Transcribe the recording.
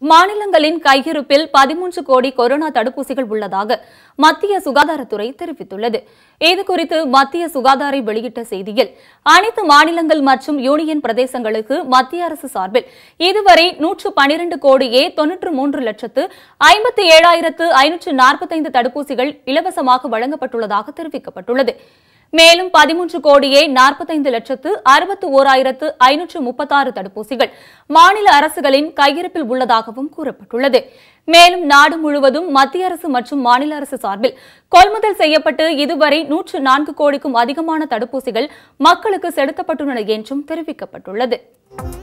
மாநிலங்களின் கையிருப்பில் பதிமூன்று கோடி கொரோனா தடுப்பூசிகள் உள்ளதாக மத்திய சுகாதாரத்துறை தெரிவித்துள்ளது இதுகுறித்து மத்திய சுகாதார வெளியிட்ட செய்தியில் அனைத்து மாநிலங்கள் மற்றும் யூனியன் பிரதேசங்களுக்கு மத்திய அரசு சார்பில் இதுவரை நூற்று பனிரண்டு கோடியே தொன்னூற்று மூன்று லட்சத்து ஐம்பத்தி ஏழாயிரத்து ஐநூற்று நாற்பத்தைந்து தடுப்பூசிகள் இலவசமாக வழங்கப்பட்டுள்ளதாக தெரிவிக்கப்பட்டுள்ளது மேலும் பதிமூன்று கோடியே நாற்பத்தைந்து லட்சத்து அறுபத்து ஓராயிரத்து ஐநூற்று முப்பத்தாறு தடுப்பூசிகள் மாநில அரசுகளின் கையிருப்பில் உள்ளதாகவும் கூறப்பட்டுள்ளது மேலும் நாடு முழுவதும் மத்திய அரசு மற்றும் மாநில அரசு சார்பில் கொள்முதல் செய்யப்பட்டு இதுவரை நூற்று நான்கு கோடிக்கும் அதிகமான தடுப்பூசிகள் மக்களுக்கு செலுத்தப்பட்டுள்ளன என்றும் தெரிவிக்கப்பட்டுள்ளது